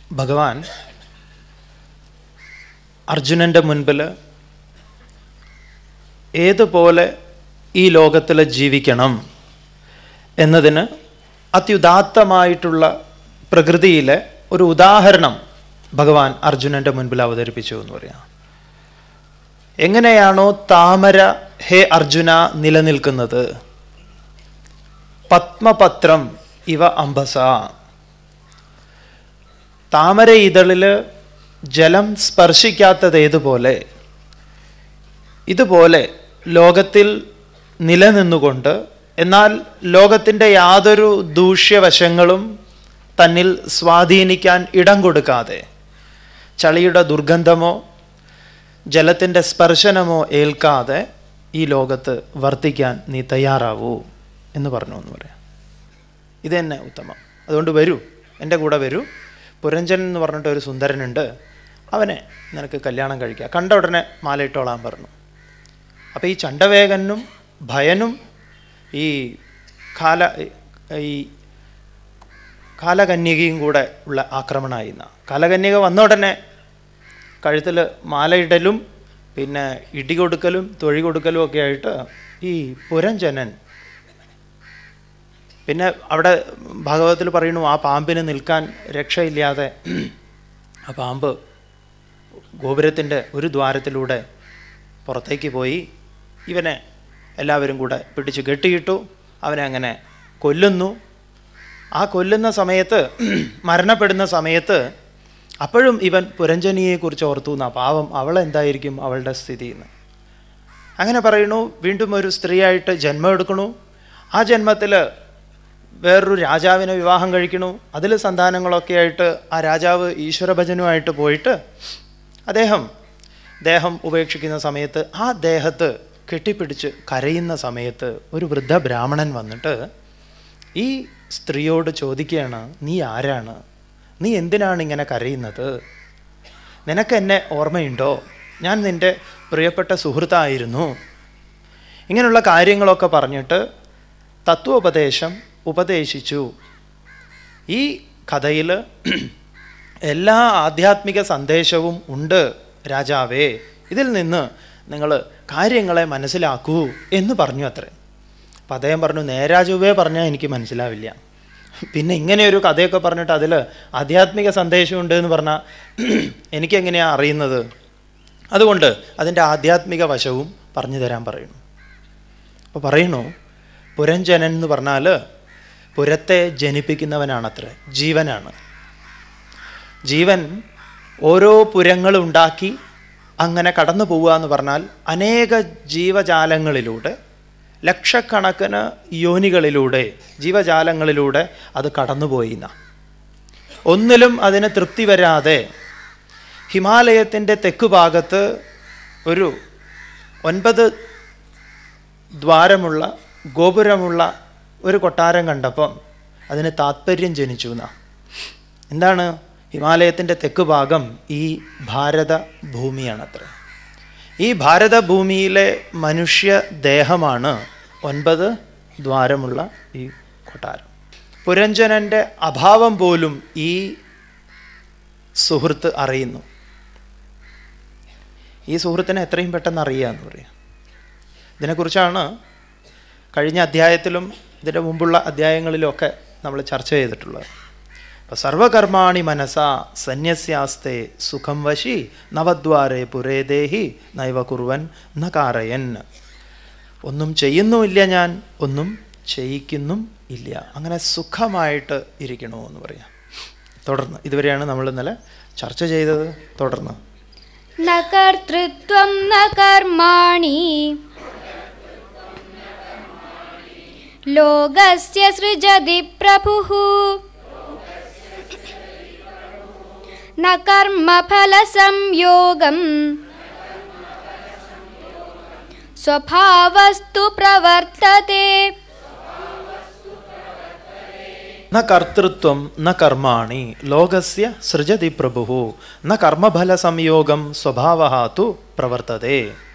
ഭഗവാൻ അർജുനൻ്റെ മുൻപിൽ ഏതുപോലെ ഈ ലോകത്തിൽ ജീവിക്കണം എന്നതിന് അത്യുദാത്തമായിട്ടുള്ള പ്രകൃതിയിലെ ഒരു ഉദാഹരണം ഭഗവാൻ അർജുനൻ്റെ മുൻപിൽ അവതരിപ്പിച്ചു എന്ന് പറയാം എങ്ങനെയാണോ താമര ഹേ അർജുന നിലനിൽക്കുന്നത് പത്മപത്രം ഇവ അംബസ താമര ഇതളിൽ ജലം സ്പർശിക്കാത്തത് ഏതുപോലെ ഇതുപോലെ ലോകത്തിൽ നിലനിന്നുകൊണ്ട് എന്നാൽ ലോകത്തിൻ്റെ യാതൊരു ദൂഷ്യവശങ്ങളും തന്നിൽ സ്വാധീനിക്കാൻ ഇടം കൊടുക്കാതെ ചളിയുടെ ദുർഗന്ധമോ ജലത്തിൻ്റെ സ്പർശനമോ ഏൽക്കാതെ ഈ ലോകത്ത് വർത്തിക്കാൻ നീ തയ്യാറാവൂ എന്ന് പറഞ്ഞു എന്ന് പറയാം ഇത് തന്നെ ഉത്തമം അതുകൊണ്ട് വരൂ എൻ്റെ കൂടെ വരൂ പുരഞ്ജൻ എന്ന് പറഞ്ഞിട്ട് ഒരു സുന്ദരനുണ്ട് അവനെ നിനക്ക് കല്യാണം കഴിക്കാം കണ്ട ഉടനെ മാലയിട്ടോളാൻ പറഞ്ഞു അപ്പോൾ ഈ ചണ്ടവേഗനും ഭയനും ഈ കാല ഈ കാലകന്യകയും കൂടെ ഉള്ള ആക്രമണമായി എന്നാ കാലകന്യക വന്ന ഉടനെ കഴുത്തിൽ മാലയിടലും പിന്നെ ഇടി കൊടുക്കലും തൊഴി കൊടുക്കലും ഒക്കെ ആയിട്ട് ഈ പുരഞ്ജനൻ പിന്നെ അവിടെ ഭാഗവതത്തിൽ പറയുന്നു ആ പാമ്പിന് നിൽക്കാൻ രക്ഷയില്ലാതെ ആ പാമ്പ് ഗോപുരത്തിൻ്റെ ഒരു ദ്വാരത്തിലൂടെ പുറത്തേക്ക് പോയി ഇവനെ എല്ലാവരും കൂടെ പിടിച്ച് കെട്ടിയിട്ടു അവനെ അങ്ങനെ കൊല്ലുന്നു ആ കൊല്ലുന്ന സമയത്ത് മരണപ്പെടുന്ന സമയത്ത് അപ്പോഴും ഇവൻ പുരഞ്ജനിയെക്കുറിച്ച് ഓർത്തു എന്നാ പാവം അവളെന്തായിരിക്കും അവളുടെ സ്ഥിതി എന്ന് അങ്ങനെ പറയുന്നു വീണ്ടും ഒരു സ്ത്രീയായിട്ട് ജന്മം എടുക്കണു ആ ജന്മത്തിൽ വേറൊരു രാജാവിനെ വിവാഹം കഴിക്കണു അതിൽ സന്താനങ്ങളൊക്കെ ആയിട്ട് ആ രാജാവ് ഈശ്വരഭജനുമായിട്ട് പോയിട്ട് അദ്ദേഹം ദേഹം ഉപേക്ഷിക്കുന്ന സമയത്ത് ആ ദേഹത്ത് കെട്ടിപ്പിടിച്ച് കരയുന്ന സമയത്ത് ഒരു വൃദ്ധ ബ്രാഹ്മണൻ വന്നിട്ട് ഈ സ്ത്രീയോട് ചോദിക്കുകയാണ് നീ ആരാണ് നീ എന്തിനാണ് ഇങ്ങനെ കരയുന്നത് നിനക്ക് എന്നെ ഓർമ്മയുണ്ടോ ഞാൻ നിൻ്റെ പ്രിയപ്പെട്ട സുഹൃത്തായിരുന്നു ഇങ്ങനെയുള്ള കാര്യങ്ങളൊക്കെ പറഞ്ഞിട്ട് തത്വോപദേശം ഉപദേശിച്ചു ഈ കഥയിൽ എല്ലാ ആധ്യാത്മിക സന്ദേശവും ഉണ്ട് രാജാവേ ഇതിൽ നിന്ന് നിങ്ങൾ കാര്യങ്ങളെ മനസ്സിലാക്കൂ എന്ന് പറഞ്ഞു അത്രേ അപ്പം അദ്ദേഹം പറഞ്ഞു നേരാജുവേ പറഞ്ഞാൽ എനിക്ക് മനസ്സിലാവില്ല പിന്നെ ഇങ്ങനെ ഒരു കഥയൊക്കെ പറഞ്ഞിട്ട് അതിൽ ആധ്യാത്മിക സന്ദേശമുണ്ട് എന്ന് പറഞ്ഞാൽ എനിക്കെങ്ങനെയാണ് അറിയുന്നത് അതുകൊണ്ട് അതിൻ്റെ ആധ്യാത്മിക വശവും പറഞ്ഞു തരാൻ പറയുന്നു അപ്പോൾ പറയുന്നു പുരഞ്ജനൻ എന്ന് പറഞ്ഞാൽ പുരത്തെ ജനിപ്പിക്കുന്നവനാണത്രേ ജീവനാണ് ജീവൻ ഓരോ പുരങ്ങളുണ്ടാക്കി അങ്ങനെ കടന്നു പോവുക എന്ന് പറഞ്ഞാൽ അനേക ജീവജാലങ്ങളിലൂടെ ലക്ഷക്കണക്കിന് യോനികളിലൂടെ ജീവജാലങ്ങളിലൂടെ അത് കടന്നുപോയി എന്നാ ഒന്നിലും അതിന് തൃപ്തി വരാതെ ഹിമാലയത്തിൻ്റെ തെക്ക് ഭാഗത്ത് ഒരു ഒൻപത് ദ്വാരമുള്ള ഗോപുരമുള്ള ഒരു കൊട്ടാരം കണ്ടപ്പം അതിന് താത്പര്യം ജനിച്ചു എന്നാ എന്താണ് ഹിമാലയത്തിൻ്റെ തെക്ക് ഭാഗം ഈ ഭാരത ഭൂമിയാണത്ര ഈ ഭാരതഭൂമിയിലെ മനുഷ്യ ദേഹമാണ് ഒൻപത് ദ്വാരമുള്ള ഈ കൊട്ടാരം പുരഞ്ജനൻ്റെ അഭാവം പോലും ഈ സുഹൃത്ത് അറിയുന്നു ഈ സുഹൃത്തിനെ എത്രയും പെട്ടെന്ന് അറിയാന്ന് പറയാം ഇതിനെക്കുറിച്ചാണ് കഴിഞ്ഞ അധ്യായത്തിലും ഇതിൻ്റെ മുമ്പുള്ള അധ്യായങ്ങളിലുമൊക്കെ നമ്മൾ ചർച്ച ചെയ്തിട്ടുള്ളത് അപ്പോൾ സർവകർമാണി മനസ സന്യസ്യാസ്തേ സുഖം വശി നവദ്വാരേ പുരേദേഹി നൈവ കുറുവൻ ന കാരയൻ ഒന്നും ചെയ്യുന്നുമില്ല ഞാൻ ഒന്നും ചെയ്യിക്കുന്നും ഇല്ല അങ്ങനെ സുഖമായിട്ട് ഇരിക്കണോ എന്ന് പറയാം തുടർന്ന് ഇതുവരെയാണ് നമ്മൾ ഇന്നലെ ചർച്ച ചെയ്തത് തുടർന്ന് न कर्तृत्वं न कर्माणि लोकस्य सृजति प्रभुः न कर्मफलसंयोगम् स्वभावस्तु प्रवर्तते ന കർത്തൃത്വം ന കർമാണി ലോകസ്യ സൃജതി പ്രഭു ന കർമ്മഫല സംയോഗം സ്വഭാവ തു പ്രവർത്തതേ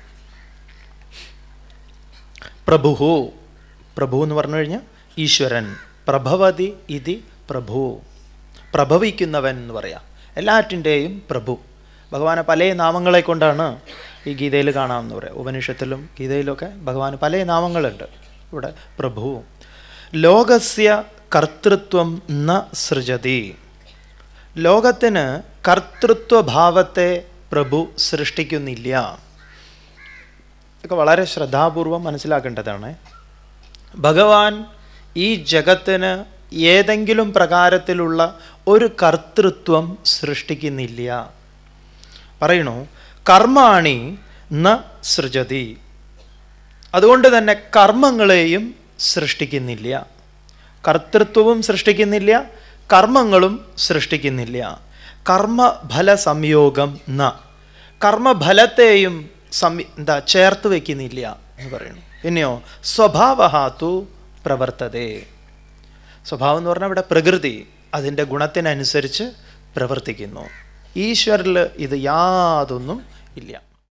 പ്രഭു പ്രഭു എന്ന് പറഞ്ഞു കഴിഞ്ഞാൽ ഈശ്വരൻ പ്രഭവതി ഇതി പ്രഭു പ്രഭവിക്കുന്നവൻ എന്ന് പറയാം എല്ലാറ്റിൻ്റെയും പ്രഭു ഭഗവാനെ പല നാമങ്ങളെ കൊണ്ടാണ് ഈ ഗീതയിൽ കാണാമെന്ന് പറയാം ഉപനിഷത്തിലും ഗീതയിലൊക്കെ ഭഗവാന് പല നാമങ്ങളുണ്ട് ഇവിടെ പ്രഭു ലോകസ്യ കർത്തൃത്വം ന സൃജതി ലോകത്തിന് കർത്തൃത്വഭാവത്തെ പ്രഭു സൃഷ്ടിക്കുന്നില്ല ഇതൊക്കെ വളരെ ശ്രദ്ധാപൂർവം മനസ്സിലാക്കേണ്ടതാണ് ഭഗവാൻ ഈ ജഗത്തിന് ഏതെങ്കിലും പ്രകാരത്തിലുള്ള ഒരു കർത്തൃത്വം സൃഷ്ടിക്കുന്നില്ല പറയണു കർമാണി ന സൃജതി അതുകൊണ്ട് തന്നെ കർമ്മങ്ങളെയും സൃഷ്ടിക്കുന്നില്ല കർത്തൃത്വവും സൃഷ്ടിക്കുന്നില്ല കർമ്മങ്ങളും സൃഷ്ടിക്കുന്നില്ല കർമ്മഫല സംയോഗം ന കർമ്മഫലത്തെയും സംയ എന്താ ചേർത്ത് വയ്ക്കുന്നില്ല എന്ന് പറയുന്നു പിന്നെയോ സ്വഭാവഹാത്തു പ്രവർത്തതേ സ്വഭാവം എന്ന് പറഞ്ഞാൽ ഇവിടെ പ്രകൃതി അതിൻ്റെ ഗുണത്തിനനുസരിച്ച് പ്രവർത്തിക്കുന്നു ഈശ്വരിൽ ഇത് യാതൊന്നും ഇല്ല